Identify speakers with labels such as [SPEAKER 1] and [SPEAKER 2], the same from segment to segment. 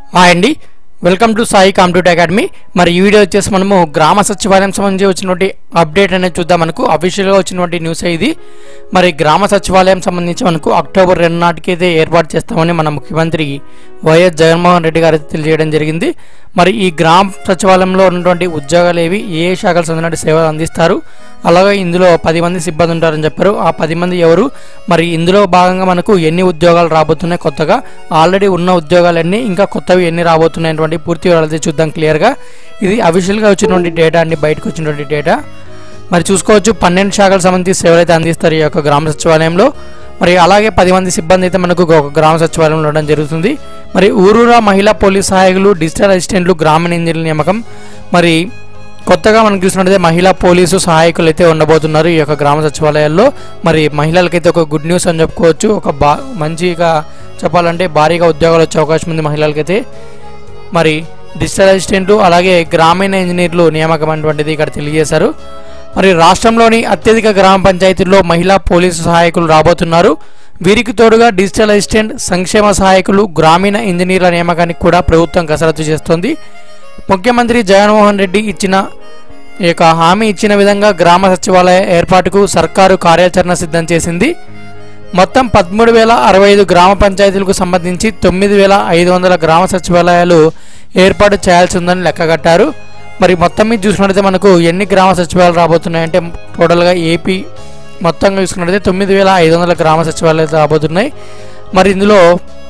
[SPEAKER 1] hi అండి welcome to Sai computer academy మరి ఈ వీడియో వచ్చేసి మనము గ్రామ సచివాలయం సంబంధించి వచ్చినటువంటి అప్డేట్ అనేది చూద్దాం మనకు అఫీషియల్గా వచ్చినటువంటి న్యూస్ ఇది మరి గ్రామ సచివాలయం సంబంధించి మనకు అక్టోబర్ రెండు నాటికి అయితే ఏర్పాటు చేస్తామని మన ముఖ్యమంత్రి వైఎస్ జగన్మోహన్ రెడ్డి గారు అయితే తెలియజేయడం జరిగింది మరి ఈ గ్రామ సచివాలయంలో ఉన్నటువంటి ఉద్యోగాలు ఏవి ఏ ఏ శాఖలకు సంబంధించిన సేవలు అందిస్తారు అలాగే ఇందులో పది మంది సిబ్బంది ఉంటారని చెప్పారు ఆ పది మంది ఎవరు మరి ఇందులో భాగంగా మనకు ఎన్ని ఉద్యోగాలు రాబోతున్నాయి కొత్తగా ఆల్రెడీ ఉన్న ఉద్యోగాలన్నీ ఇంకా కొత్తవి ఎన్ని రాబోతున్నాయటువంటి పూర్తి వివరాలు చూద్దాం క్లియర్గా ఇది అఫీషియల్గా వచ్చినటువంటి డేటా అండి బయటకు వచ్చినటువంటి డేటా మరి చూసుకోవచ్చు పన్నెండు శాఖలకు సంబంధించి సేవలు అయితే అందిస్తారు ఈ యొక్క గ్రామ సచివాలయంలో మరి అలాగే పది మంది సిబ్బంది అయితే మనకు ఒక గ్రామ సచివాలయంలో ఉండడం జరుగుతుంది మరి ఊరూరా మహిళా పోలీస్ సహాయకులు డిజిటల్ అసిస్టెంట్లు గ్రామీణ ఇంజనీర్ల నియామకం మరి కొత్తగా మనం చూసినట్టయితే మహిళా పోలీసు సహాయకులు అయితే ఉండబోతున్నారు ఈ యొక్క గ్రామ సచివాలయాల్లో మరి మహిళలకైతే ఒక గుడ్ న్యూస్ అని చెప్పుకోవచ్చు ఒక బా మంచిగా చెప్పాలంటే భారీగా ఉద్యోగాలు వచ్చే అవకాశం ఉంది మహిళలకైతే మరి డిజిటల్ అసిస్టెంట్లు అలాగే గ్రామీణ ఇంజనీర్లు నియామకం అనేటువంటిది ఇక్కడ తెలియజేశారు మరి రాష్ట్రంలోని అత్యధిక గ్రామ పంచాయతీల్లో మహిళా పోలీసు సహాయకులు రాబోతున్నారు వీరికి తోడుగా డిజిటల్ అసిస్టెంట్ సంక్షేమ సహాయకులు గ్రామీణ ఇంజనీర్ల నియామకానికి కూడా ప్రభుత్వం కసరత్తు చేస్తోంది ముఖ్యమంత్రి జగన్మోహన్ రెడ్డి ఇచ్చిన ఈ యొక్క హామీ ఇచ్చిన విధంగా గ్రామ సచివాలయ ఏర్పాటుకు సర్కారు కార్యాచరణ సిద్ధం చేసింది మొత్తం పదమూడు వేల అరవై ఐదు గ్రామ పంచాయతీలకు సంబంధించి తొమ్మిది వేల ఐదు వందల గ్రామ సచివాలయాలు ఏర్పాటు చేయాల్సి ఉందని లెక్కగట్టారు మరి మొత్తం మీద చూసుకున్నట్లయితే మనకు ఎన్ని గ్రామ సచివాలయాలు రాబోతున్నాయంటే టోటల్గా ఏపీ మొత్తంగా చూసుకున్నట్లయితే తొమ్మిది వేల ఐదు వందల గ్రామ సచివాలయాలు రాబోతున్నాయి మరి ఇందులో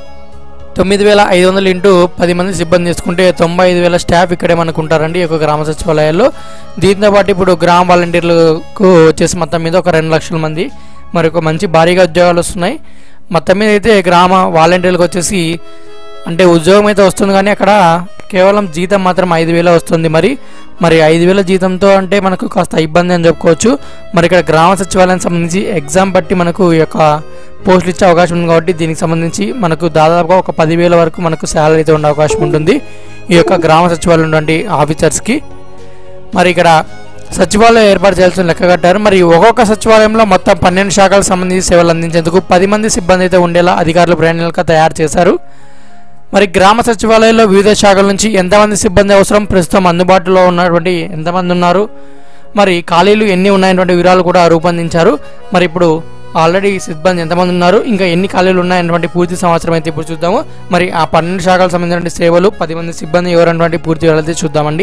[SPEAKER 1] తొమ్మిది వేల ఐదు వందలు ఇంటూ పది మంది సిబ్బంది తీసుకుంటే తొంభై ఐదు వేల స్టాఫ్ ఇక్కడే మనకు ఉంటారండి ఈ యొక్క గ్రామ సచివాలయాల్లో దీంతో పాటు ఇప్పుడు గ్రామ వాలంటీర్లకు వచ్చేసి మొత్తం మీద ఒక రెండు లక్షల మంది మరి ఒక మంచి భారీగా ఉద్యోగాలు వస్తున్నాయి మొత్తం మీద అయితే గ్రామ వాలంటీర్లకు వచ్చేసి అంటే ఉద్యోగం అయితే వస్తుంది కానీ అక్కడ కేవలం జీతం మాత్రం ఐదు వేల వస్తుంది మరి మరి ఐదు వేల జీతంతో అంటే మనకు కాస్త ఇబ్బంది అని చెప్పుకోవచ్చు మరి ఇక్కడ గ్రామ సచివాలయానికి సంబంధించి ఎగ్జామ్ బట్టి మనకు ఈ యొక్క పోస్టులు ఇచ్చే అవకాశం ఉంది కాబట్టి దీనికి సంబంధించి మనకు దాదాపుగా ఒక పదివేల వరకు మనకు శాలరీ అయితే ఉండే అవకాశం ఉంటుంది ఈ యొక్క గ్రామ సచివాలయం ఉన్నటువంటి ఆఫీసర్స్కి మరి ఇక్కడ సచివాలయం ఏర్పాటు చేయాల్సిన లెక్క కట్టారు మరి ఒక్కొక్క సచివాలయంలో మొత్తం పన్నెండు శాఖలకు సంబంధించి సేవలు అందించేందుకు పది మంది సిబ్బంది అయితే ఉండేలా అధికారులు ప్రణాళిక తయారు చేశారు మరి గ్రామ సచివాలయంలో వివిధ శాఖల నుంచి ఎంతమంది సిబ్బంది అవసరం ప్రస్తుతం అందుబాటులో ఉన్నటువంటి ఎంతమంది ఉన్నారు మరి ఖాళీలు ఎన్ని ఉన్నాయన్నటువంటి వివరాలు కూడా రూపొందించారు మరి ఇప్పుడు ఆల్రెడీ సిబ్బంది ఎంతమంది ఉన్నారు ఇంకా ఎన్ని ఖాళీలు ఉన్నాయన్నటువంటి పూర్తి సంవత్సరం అయితే ఇప్పుడు చూద్దాము మరి ఆ పన్నెండు శాఖలకు సంబంధించిన సేవలు పది మంది సిబ్బంది ఎవరన్నటువంటి పూర్తి వివరాలు అయితే చూద్దామండి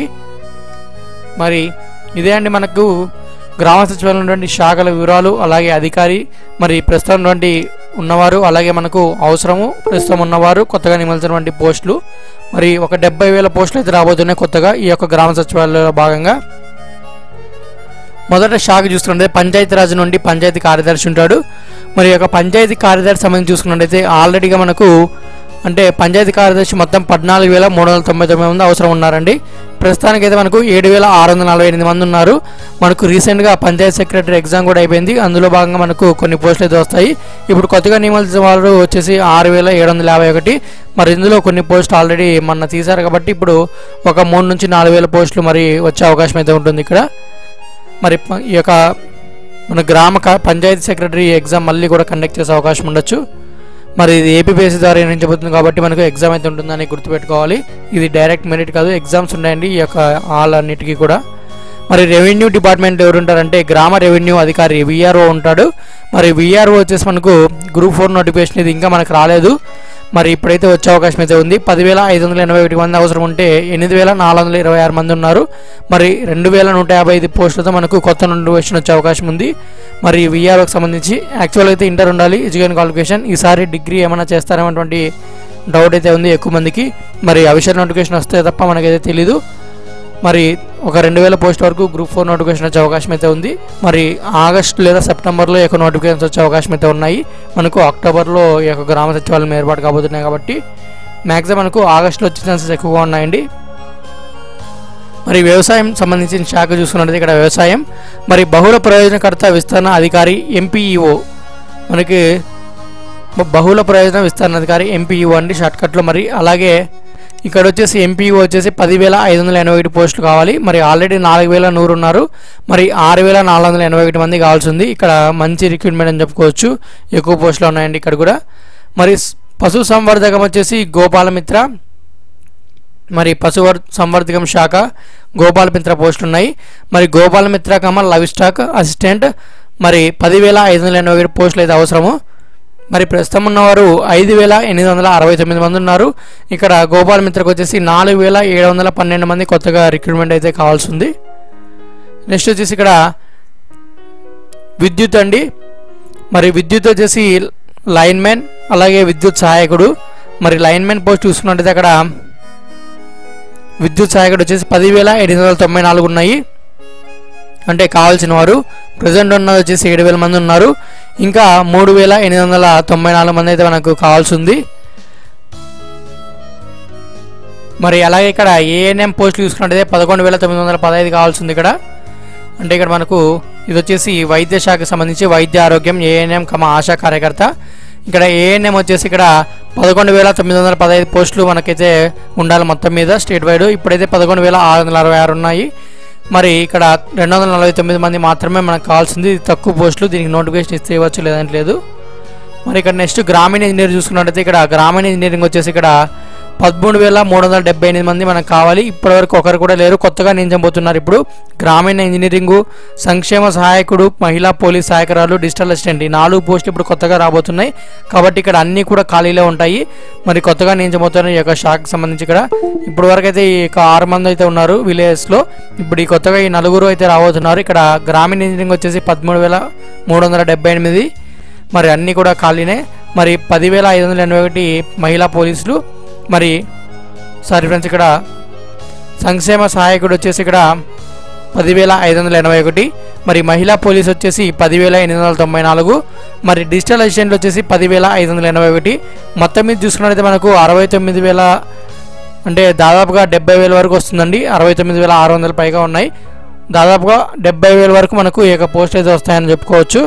[SPEAKER 1] మరి ఇదే అండి మనకు గ్రామ సచివాలయం ఉన్నటువంటి శాఖల వివరాలు అలాగే అధికారి మరి ప్రస్తుతం ఉన్నటువంటి ఉన్నవారు అలాగే మనకు అవసరము ప్రస్తుతం ఉన్నవారు కొత్తగా నియమించినటువంటి పోస్టులు మరి ఒక డెబ్బై వేల పోస్టులు అయితే రాబోతున్నాయి కొత్తగా ఈ యొక్క గ్రామ సచివాలయంలో భాగంగా మొదట శాఖ చూసుకున్నట్లయితే పంచాయతీరాజ్ నుండి పంచాయతీ కార్యదర్శి ఉంటాడు మరి ఈ యొక్క పంచాయతీ కార్యదర్శి సంబంధించి చూసుకున్నట్లయితే ఆల్రెడీగా మనకు అంటే పంచాయతీ కార్యదర్శి మొత్తం పద్నాలుగు వేల మూడు వందల తొంభై తొమ్మిది మంది అవసరం ఉన్నారండి ప్రస్తుతానికైతే మనకు ఏడు వేల ఆరు వందల నలభై ఎనిమిది మంది ఉన్నారు మనకు రీసెంట్గా పంచాయత్ సెక్రటరీ ఎగ్జామ్ కూడా అయిపోయింది అందులో భాగంగా మనకు కొన్ని పోస్టులు అయితే వస్తాయి ఇప్పుడు కొత్తగా నియమాల్సిన వాళ్ళు వచ్చేసి ఆరు వేల ఏడు వందల యాభై ఒకటి మరి ఇందులో కొన్ని పోస్టులు ఆల్రెడీ మొన్న తీశారు కాబట్టి ఇప్పుడు ఒక మూడు నుంచి నాలుగు వేల పోస్టులు మరి వచ్చే అవకాశం అయితే ఉంటుంది ఇక్కడ మరి ప- ఈ యొక్క మన గ్రామ క- పంచాయతీ సెక్రటరీ ఎగ్జామ్ మళ్ళీ కూడా కండక్ట్ చేసే అవకాశం ఉండొచ్చు మరి ఇది ఏపీపీఎస్సీ ద్వారా నిర్ణయించబోతుంది కాబట్టి మనకు ఎగ్జామ్ అయితే ఉంటుందని గుర్తుపెట్టుకోవాలి ఇది డైరెక్ట్ మెరిట్ కాదు ఎగ్జామ్స్ ఉన్నాయండి ఈ యొక్క ఆల్ అన్నిటికీ కూడా మరి రెవెన్యూ డిపార్ట్మెంట్ ఎవరు ఉంటారంటే గ్రామ రెవెన్యూ అధికారి విఆర్ఓ ఉంటాడు మరి విఆర్ఓ వచ్చేసి మనకు గ్రూప్ ఫోర్ నోటిఫికేషన్ ఇది ఇంకా మనకు రాలేదు మరి ఇప్పుడైతే వచ్చే అవకాశం అయితే ఉంది పదివేల ఐదు వందల ఎనభై ఒకటి మంది అవసరం ఉంటే ఎనిమిది వేల నాలుగు వందల ఇరవై ఆరు మంది ఉన్నారు మరి రెండు వేల నూట యాభై ఐదు పోస్టులతో మనకు కొత్త నోటిఫికేషన్ వచ్చే అవకాశం ఉంది మరి విఆర్ఓకి సంబంధించి యాక్చువల్ అయితే ఇంటర్ ఉండాలి ఎడ్యుకేషన్ క్వాలిఫికేషన్ ఈసారి డిగ్రీ ఏమైనా చేస్తారనేటువంటి డౌట్ అయితే ఉంది ఎక్కువ మందికి మరి అఫీషియల్ నోటిఫికేషన్ వస్తే తప్ప మనకైతే తెలీదు మరి ఒక రెండు వేల పోస్ట్ వరకు గ్రూప్ ఫోర్ నోటిఫికేషన్ వచ్చే అవకాశం అయితే ఉంది మరి ఆగస్ట్ లేదా సెప్టెంబర్లో ఈ యొక్క నోటిఫికేషన్స్ వచ్చే అవకాశం అయితే ఉన్నాయి మనకు అక్టోబర్లో ఈ యొక్క గ్రామ సచివాలయం ఏర్పాటు కాబోతున్నాయి కాబట్టి మ్యాక్సిమం మనకు ఆగస్టులో వచ్చే ఛాన్సెస్ ఎక్కువగా ఉన్నాయండి మరి వ్యవసాయం సంబంధించిన శాఖ చూసుకున్నట్లయితే ఇక్కడ వ్యవసాయం మరి బహుళ ప్రయోజనకర్త విస్తరణ అధికారి ఎంపీఈఓ మనకి బ- బహుళ ప్రయోజన విస్తరణ అధికారి ఎంపీఈఓ అండి షార్ట్కట్లో మరి అలాగే ఇక్కడ వచ్చేసి ఎంపీఓ వచ్చేసి పదివేల ఐదు వందల ఎనభై ఒకటి పోస్టులు కావాలి మరి ఆల్రెడీ నాలుగు వేల నూరు ఉన్నారు మరి ఆరు వేల నాలుగు వందల ఎనభై ఒకటి మంది కావాల్సి ఉంది ఇక్కడ మంచి రిక్రూట్మెంట్ అని చెప్పుకోవచ్చు ఎక్కువ పోస్టులు ఉన్నాయండి ఇక్కడ కూడా మరి స్- పశు సంవర్ధకం వచ్చేసి గోపాలమిత్ర మరి పశువర్ సంవర్ధకం శాఖ గోపాల మిత్ర పోస్టులు ఉన్నాయి మరి గోపాల మిత్ర కమ లవ్ స్టాక్ అసిస్టెంట్ మరి పదివేల ఐదు వందల ఎనభై ఏడు పోస్టులు అయితే అవసరము మరి ప్రస్తుతం ఉన్నవారు ఐదు వేల ఎనిమిది వందల అరవై తొమ్మిది మంది ఉన్నారు ఇక్కడ గోపాల మిత్రకు వచ్చేసి నాలుగు వేల ఏడు వందల పన్నెండు మంది కొత్తగా రిక్రూట్మెంట్ అయితే కావాల్సి ఉంది నెక్స్ట్ వచ్చేసి ఇక్కడ విద్యుత్ అండి మరి విద్యుత్ వచ్చేసి లైన్మెన్ అలాగే విద్యుత్ సహాయకుడు మరి లైన్మెన్ పోస్ట్ చూసుకున్నట్టయితే అక్కడ విద్యుత్ సహాయకుడు వచ్చేసి పదివేల ఎనిమిది వందల తొంభై నాలుగు ఉన్నాయి అంటే కావాల్సిన వారు ప్రజెంట్ ఉన్నది వచ్చేసి ఏడు వేల మంది ఉన్నారు ఇంకా మూడు వేల ఎనిమిది వందల తొంభై నాలుగు మంది అయితే మనకు కావాల్సి ఉంది మరి అలాగే ఇక్కడ ఏఎన్ఎం పోస్టులు చూసుకున్నట్టయితే పదకొండు వేల తొమ్మిది వందల పదహైదు కావాల్సి ఉంది ఇక్కడ అంటే ఇక్కడ మనకు ఇది వచ్చేసి వైద్య శాఖకు సంబంధించి వైద్య ఆరోగ్యం ఏఎన్ఎం కమ ఆశా కార్యకర్త ఇక్కడ ఏఎన్ఎం వచ్చేసి ఇక్కడ పదకొండు వేల తొమ్మిది వందల పదహైదు పోస్టులు మనకైతే ఉండాలి మొత్తం మీద స్టేట్ వైడ్ ఇప్పుడైతే పదకొండు వేల ఆరు వందల అరవై ఆరు ఉన్నాయి మరి ఇక్కడ రెండు వందల నలభై తొమ్మిది మంది మాత్రమే మనకు కావాల్సింది ఇది తక్కువ పోస్టులు దీనికి నోటిఫికేషన్ ఇస్తే ఇవ్వచ్చు లేదంటే లేదు మరి ఇక్కడ నెక్స్ట్ గ్రామీణ ఇంజనీర్ చూసుకున్నట్టయితే ఇక్కడ గ్రామీణ ఇంజనీరింగ్ వచ్చేసి ఇక్కడ పదమూడు వేల మూడు వందల డెబ్బై ఎనిమిది మంది మనకు కావాలి ఇప్పటివరకు ఒకరు కూడా లేరు కొత్తగా నియమించబోతున్నారు ఇప్పుడు గ్రామీణ ఇంజనీరింగ్ సంక్షేమ సహాయకుడు మహిళా పోలీస్ సహాయకురాలు డిజిటల్ అసిస్టెంట్ ఈ నాలుగు పోస్టులు ఇప్పుడు కొత్తగా రాబోతున్నాయి కాబట్టి ఇక్కడ అన్నీ కూడా ఖాళీలో ఉంటాయి మరి కొత్తగా నియమించబోతున్న ఈ యొక్క శాఖకు సంబంధించి ఇక్కడ ఇప్పుడు వరకు అయితే ఈ యొక్క ఆరు మంది అయితే ఉన్నారు విలేజెస్లో ఇప్పుడు ఈ కొత్తగా ఈ నలుగురు అయితే రాబోతున్నారు ఇక్కడ గ్రామీణ ఇంజనీరింగ్ వచ్చేసి పదమూడు వేల మూడు వందల డెబ్బై ఎనిమిది మరి అన్నీ కూడా ఖాళీనే మరి పదివేల ఐదు వందల ఎనభై ఒకటి మహిళా పోలీసులు మరి సారీ ఫ్రెండ్స్ ఇక్కడ సంక్షేమ సహాయకుడు వచ్చేసి ఇక్కడ పదివేల ఐదు వందల ఎనభై ఒకటి మరి మహిళా పోలీస్ వచ్చేసి పదివేల ఎనిమిది వందల తొంభై నాలుగు మరి డిజిటల్ అసిస్టెంట్లు వచ్చేసి పదివేల ఐదు వందల ఎనభై ఒకటి మొత్తం మీద చూసుకున్నట్లయితే మనకు అరవై తొమ్మిది వేల అంటే దాదాపుగా డెబ్బై వేల వరకు వస్తుందండి అరవై తొమ్మిది వేల ఆరు వందల పైగా ఉన్నాయి దాదాపుగా డెబ్బై వేల వరకు మనకు ఈ యొక్క పోస్ట్ అయితే వస్తాయని చెప్పుకోవచ్చు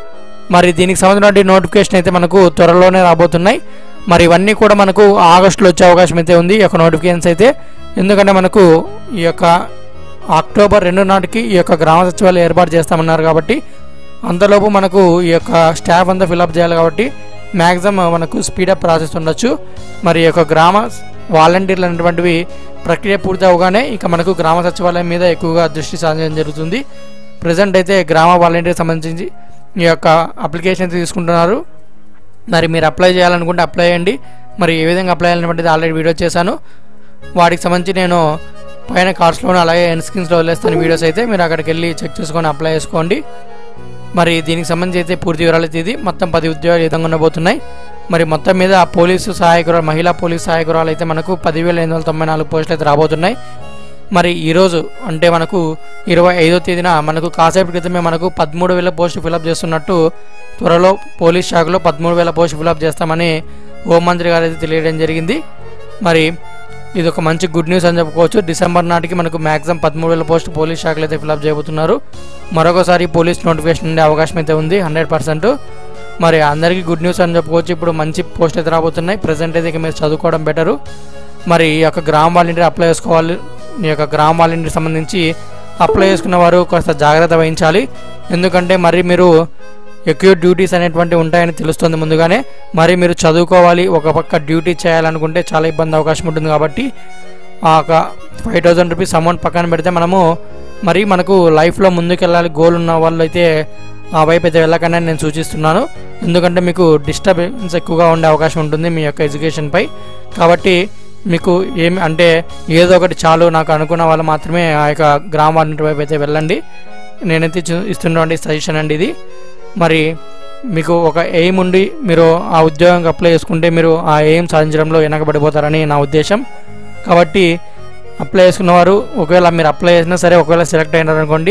[SPEAKER 1] మరి దీనికి సంబంధించిన నోటిఫికేషన్ అయితే మనకు త్వరలోనే రాబోతున్నాయి మరి ఇవన్నీ కూడా మనకు ఆగస్టులో వచ్చే అవకాశం అయితే ఉంది ఈ యొక్క నోటిఫికేషన్స్ అయితే ఎందుకంటే మనకు ఈ యొక్క అక్టోబర్ రెండు నాటికి ఈ యొక్క గ్రామ సచివాలయం ఏర్పాటు చేస్తామన్నారు కాబట్టి అంతలోపు మనకు ఈ యొక్క స్టాఫ్ అంతా ఫిలప్ చేయాలి కాబట్టి మ్యాక్సిమం మనకు స్పీడప్ ప్రాసెస్ ఉండొచ్చు మరి ఈ యొక్క గ్రామ వాలంటీర్లు అనేటువంటివి ప్రక్రియ పూర్తి అవగానే ఇక మనకు గ్రామ సచివాలయం మీద ఎక్కువగా దృష్టి సాధించడం జరుగుతుంది ప్రజెంట్ అయితే గ్రామ వాలంటీర్ సంబంధించి ఈ యొక్క అప్లికేషన్ తీసుకుంటున్నారు మరి మీరు అప్లై చేయాలనుకుంటే అప్లై చేయండి మరి ఏ విధంగా అప్లై చేయాలనేటువంటిది ఆల్రెడీ వీడియో చేశాను వాటికి సంబంధించి నేను పైన కార్డ్స్లోనే అలాగే ఎన్ స్క్రీన్స్లో వదిలేస్తాను వీడియోస్ అయితే మీరు అక్కడికి వెళ్ళి చెక్ చేసుకొని అప్లై చేసుకోండి మరి దీనికి సంబంధించి అయితే పూర్తి వివరాలు అయితే ఇది మొత్తం పది ఉద్యోగాలు ఈ విధంగా ఉండబోతున్నాయి మరి మొత్తం మీద ఆ పోలీసు సహాయకురాలు మహిళా పోలీసు సహాయకురాలు అయితే మనకు పదివేల ఎనిమిది వందల తొంభై నాలుగు పోస్టులు అయితే రాబోతున్నాయి మరి ఈరోజు అంటే మనకు ఇరవై ఐదో తేదీన మనకు కాసేపు క్రితమే మనకు పదమూడు వేల పోస్టు ఫిలప్ చేస్తున్నట్టు త్వరలో పోలీస్ శాఖలో పదమూడు వేల పోస్టు ఫిలప్ చేస్తామని హోంమంత్రి గారు అయితే తెలియడం జరిగింది మరి ఇది ఒక మంచి గుడ్ న్యూస్ అని చెప్పుకోవచ్చు డిసెంబర్ నాటికి మనకు మ్యాక్సిమం పదమూడు వేల పోస్ట్ పోలీస్ శాఖలు అయితే ఫిలప్ చేయబోతున్నారు మరొకసారి పోలీస్ నోటిఫికేషన్ ఉండే అవకాశం అయితే ఉంది హండ్రెడ్ పర్సెంట్ మరి అందరికీ గుడ్ న్యూస్ అని చెప్పుకోవచ్చు ఇప్పుడు మంచి పోస్ట్ అయితే రాబోతున్నాయి ప్రజెంట్ అయితే ఇక మీరు చదువుకోవడం బెటరు మరి ఈ యొక్క గ్రామ వాలంటీర్ అప్లై చేసుకోవాలి ఈ యొక్క గ్రామ వాలంటీర్ సంబంధించి అప్లై చేసుకున్న వారు కాస్త జాగ్రత్త వహించాలి ఎందుకంటే మరి మీరు ఎక్కువ డ్యూటీస్ అనేటువంటివి ఉంటాయని తెలుస్తుంది ముందుగానే మరి మీరు చదువుకోవాలి ఒక పక్క డ్యూటీ చేయాలనుకుంటే చాలా ఇబ్బంది అవకాశం ఉంటుంది కాబట్టి ఆ ఒక ఫైవ్ థౌజండ్ రూపీస్ అమౌంట్ పక్కన పెడితే మనము మరి మనకు లైఫ్లో ముందుకెళ్ళాలి గోల్ ఉన్న వాళ్ళు అయితే ఆ వైపు అయితే వెళ్ళకనే నేను సూచిస్తున్నాను ఎందుకంటే మీకు డిస్టర్బెన్స్ ఎక్కువగా ఉండే అవకాశం ఉంటుంది మీ యొక్క ఎడ్యుకేషన్పై కాబట్టి మీకు ఏమి అంటే ఏదో ఒకటి చాలు నాకు అనుకున్న వాళ్ళు మాత్రమే ఆ యొక్క గ్రామ వాలంటీర్ వైపు అయితే వెళ్ళండి నేనైతే చూ- ఇస్తున్నటువంటి సజెషన్ అండి ఇది మరి మీకు ఒక ఎయిమ్ ఉండి మీరు ఆ ఉద్యోగంకి అప్లై చేసుకుంటే మీరు ఆ ఎయిమ్ సాధించడంలో వెనకబడిపోతారని నా ఉద్దేశం కాబట్టి అప్లై చేసుకున్నవారు ఒకవేళ మీరు అప్లై చేసినా సరే ఒకవేళ సెలెక్ట్ అయినారు అనుకోండి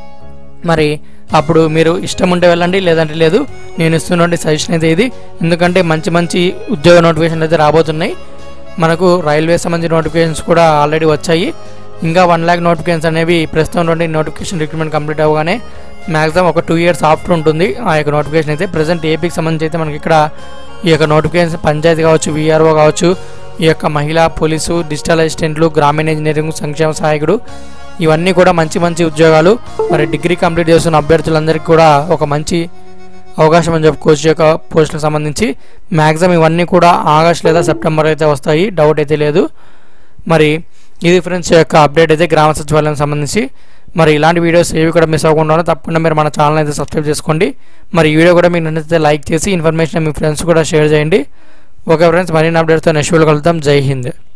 [SPEAKER 1] మరి అప్పుడు మీరు ఇష్టం ఉంటే వెళ్ళండి లేదంటే లేదు నేను ఇస్తున్నటువంటి సజెషన్ అయితే ఇది ఎందుకంటే మంచి మంచి ఉద్యోగ నోటిఫికేషన్లు అయితే రాబోతున్నాయి మనకు రైల్వే సంబంధించిన నోటిఫికేషన్స్ కూడా ఆల్రెడీ వచ్చాయి ఇంకా వన్ ల్యాక్ నోటిఫికేషన్స్ అనేవి ప్రస్తుతం ఉన్నటువంటి నోటిఫికేషన్ రిక్రూట్మెంట్ కంప్లీట్ అవ్వగానే మ్యాక్సిమం ఒక టూ ఇయర్స్ ఆఫ్టర్ ఉంటుంది ఆ యొక్క నోటిఫికేషన్ అయితే ప్రజెంట్ ఏపీకి సంబంధించి అయితే మనకి ఇక్కడ ఈ యొక్క నోటిఫికేషన్ పంచాయతీ కావచ్చు విఆర్ఓ కావచ్చు ఈ యొక్క మహిళా పోలీసు డిజిటల్ అసిస్టెంట్లు గ్రామీణ ఇంజనీరింగ్ సంక్షేమ సహాయకుడు ఇవన్నీ కూడా మంచి మంచి ఉద్యోగాలు మరి డిగ్రీ కంప్లీట్ చేస్తున్న అభ్యర్థులందరికీ కూడా ఒక మంచి అవకాశం అని చెప్పుకోవచ్చు ఈ యొక్క పోస్టులకు సంబంధించి మ్యాక్సిమం ఇవన్నీ కూడా ఆగస్ట్ లేదా సెప్టెంబర్ అయితే వస్తాయి డౌట్ అయితే లేదు మరి ఇది ఫ్రెండ్స్ యొక్క అప్డేట్ అయితే గ్రామ సచివాలయం సంబంధించి మరి ఇలాంటి వీడియోస్ ఏవి కూడా మిస్ అవ్వకుండా తప్పకుండా మీరు మన ఛానల్ అయితే సబ్స్క్రైబ్ చేసుకోండి మరి ఈ వీడియో కూడా మీకు నచ్చితే లైక్ చేసి ఇన్ఫర్మేషన్ మీ ఫ్రెండ్స్ కూడా షేర్ చేయండి ఓకే ఫ్రెండ్స్ మరిన్ని అప్డేట్స్తో నెక్స్ట్ వీడియో కలుద్దాం జై హింద్